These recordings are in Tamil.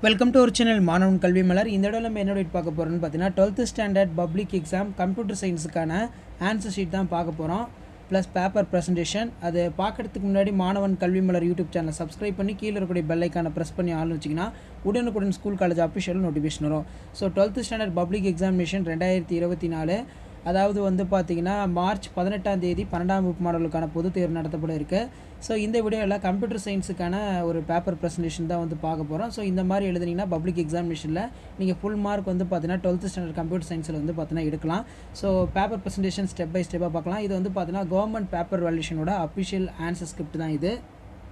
வெல்கம் டு ஒரு சேனல் மாணவன் கல்வி மலர் இந்த இடம் நம்ம என்ன டேட் பார்க்க போகிறோம்னு பார்த்தீங்கன்னா twelfth standard public exam computer சயின்ஸுக்கான ஆன்சர் ஷீட் தான் பார்க்க போகிறோம் ப்ளஸ் பேப்பர் ப்ரெசன்டேஷன் அது பார்க்கறதுக்கு முன்னாடி மாணவன் கல்வி மலர் யூடியூப் சேனல் சப்ஸ்கிரைப் பண்ணி கீழே இருக்கக்கூடிய பெல் ஐக்கானை ப்ரெஸ் பண்ணி ஆள் வச்சிங்கன்னா உடனுக்குடன் ஸ்கூல் காலேஜ் அஃபிஷியல் நோட்டிஃபிகேஷன் வரும் so twelfth standard public examination ரெண்டாயிரத்தி இருபத்தி நாலு அதாவது வந்து பார்த்தீங்கன்னா மார்ச் பதினெட்டாம் தேதி பன்னெண்டாம் வகுப்பு மாணவர்களுக்கான பொதுத் தேர்வு நடத்தப்பட இருக்கு ஸோ இந்த வீடியோவில் கம்ப்யூட்டர் சயின்ஸுக்கான ஒரு பேப்பர் ப்ரெசன்டேஷன் தான் வந்து பார்க்க போகிறோம் ஸோ இந்த மாதிரி எழுதுனீங்கன்னா பப்ளிக் எக்ஸாமினேஷனில் நீங்கள் ஃபுல் மார்க் வந்து பார்த்தீங்கன்னா டுவெல்த் ஸ்டாண்டர்ட் கம்ப்யூட்டர் சயின்ஸில் வந்து பார்த்தீங்கன்னா எடுக்கலாம் so paper presentation step by ஸ்டெப்பாக பார்க்கலாம் இது வந்து பார்த்தீங்கன்னா கவர்மெண்ட் பேப்பர் வேல்யூஷனோட அஃபிஷியல் ஆன்சர் ஸ்கிரிப்ட் தான் இது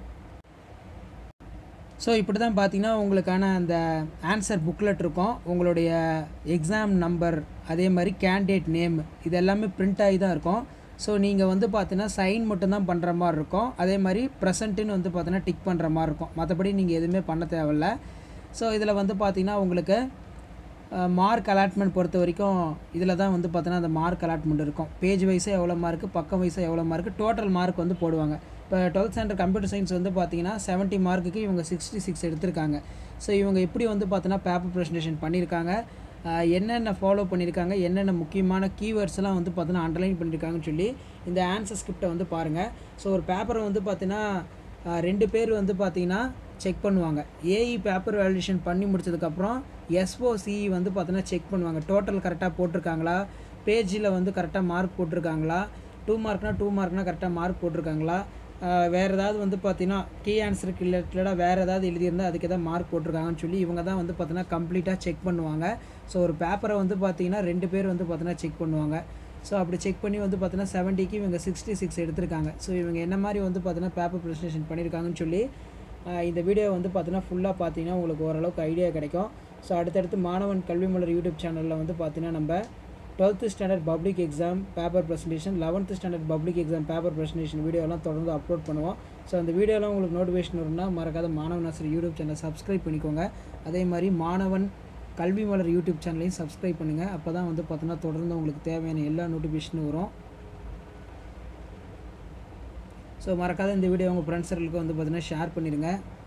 ஸோ இப்படி தான் பார்த்தீங்கன்னா உங்களுக்கான அந்த ஆன்சர் புக்லெட் இருக்கும் உங்களுடைய எக்ஸாம் நம்பர் அதே மாதிரி கேண்டிடேட் நேம் இது எல்லாமே பிரிண்ட் ஆகி தான் இருக்கும் ஸோ நீங்கள் வந்து பார்த்தீங்கன்னா சைன் மட்டும்தான் பண்ணுற மாதிரி இருக்கும் அதே மாதிரி ப்ரெசண்ட்டுன்னு வந்து பார்த்தீங்கன்னா டிக் பண்ணுற மாதிரி இருக்கும் மற்றபடி நீங்கள் எதுவுமே பண்ண தேவையில்ல ஸோ இதில் வந்து பார்த்தீங்கன்னா உங்களுக்கு மார்க் அலாட்மெண்ட் பொறுத்த வரைக்கும் இதில் தான் வந்து பார்த்தீங்கன்னா அந்த மார்க் அலாட்மெண்ட் இருக்கும் பேஜ் வைஸாக எவ்வளோ மார்க்கு பக்கம் வைஸாக எவ்வளோ மார்க்கு டோட்டல் மார்க் வந்து போடுவாங்க இப்போ டுவெல்த் ஸ்டாண்டர்ட் கம்ப்யூட்டர் சயின்ஸ் வந்து பார்த்தீங்கன்னா செவன்ட்டி மார்க்குக்கு இவங்க சிக்ஸ்டி சிக்ஸ் எடுத்திருக்காங்க ஸோ இவங்க எப்படி வந்து பார்த்தீங்கன்னா பேப்பர் ப்ரெசன்டேஷன் பண்ணியிருக்காங்க ஆஹ் என்னென்ன ஃபாலோ பண்ணியிருக்காங்க என்னென்ன முக்கியமான கீவேர்ட்ஸ்லாம் வந்து பார்த்தீங்கன்னா அண்டர்லைன் பண்ணியிருக்காங்கன்னு சொல்லி இந்த ஆன்சர் ஸ்கிரிப்டை வந்து பாருங்கள் ஸோ ஒரு பேப்பரை வந்து பார்த்தீங்கன்னா ஆஹ் ரெண்டு பேர் வந்து பார்த்தீங்கன்னா செக் பண்ணுவாங்க ஏஇ பேப்பர் வேல்யூஷன் பண்ணி முடிச்சதுக்கப்புறம் எஸ்ஓசிஇ வந்து பார்த்தீங்கன்னா செக் பண்ணுவாங்க டோட்டல் கரெக்டாக போட்டிருக்காங்களா பேஜில் வந்து கரெக்டாக மார்க் போட்டிருக்காங்களா டூ மார்க்னா டூ மார்க்னா கரெக்டாக மார்க் போட்டிருக்காங்களா ஆஹ் வேறு ஏதாவது வந்து பார்த்தீங்கன்னா கீ ஆன்சருக்கு ரிலேட்டடாக வேறு ஏதாவது எழுதியிருந்தால் அதுக்கு எதாவது மார்க் போட்டிருக்காங்கன்னு சொல்லி இவங்க தான் வந்து பார்த்தீங்கன்னா கம்ப்ளீட்டாக செக் பண்ணுவாங்க ஸோ ஒரு பேப்பரை வந்து பார்த்தீங்கன்னா ரெண்டு பேர் வந்து பார்த்தீங்கன்னா செக் பண்ணுவாங்க ஸோ அப்படி செக் பண்ணி வந்து பார்த்தீங்கன்னா செவன்ட்டிக்கு இவங்க சிக்ஸ்டி சிக்ஸ் எடுத்திருக்காங்க ஸோ இவங்க என்ன மாதிரி வந்து பார்த்தீங்கன்னா பேப்பர் ப்ரெசன்டேஷன் பண்ணியிருக்காங்கன்னு சொல்லி ஆஹ் இந்த வீடியோ வந்து பார்த்தீங்கன்னா ஃபுல்லாக பார்த்தீங்கன்னா உங்களுக்கு ஓரளவுக்கு ஐடியா கிடைக்கும் ஸோ அடுத்தடுத்து மாணவன் கல்வி மலர் யூடியூப் சேனலில் வந்து பார்த்தீங்கன்னா நம்ம twelfth standard public exam paper presentation eleventh standard public exam paper presentation வீடியோலாம் தொடர்ந்து அப்லோட் பண்ணுவோம் ஸோ அந்த வீடியோலாம் உங்களுக்கு நோட்டிஃபிகேஷன் வரும்னா மறக்காத மாணவன் ஆசிரியர் யூடியூப் சேனல் சப்ஸ்கிரைப் பண்ணிக்கோங்க அதே மாதிரி மாணவன் கல்வி மலர் யூடியூப் சேனலையும் சப்ஸ்கிரைப் பண்ணுங்கள் அப்போ தான் வந்து பார்த்தீங்கன்னா தொடர்ந்து உங்களுக்கு தேவையான எல்லா நோட்டிஃபிகேஷனும் வரும் ஸோ மறக்காத இந்த வீடியோ உங்கள் ஃப்ரெண்ட்ஸர்களுக்கு வந்து பார்த்தீங்கன்னா ஷேர் பண்ணிடுங்க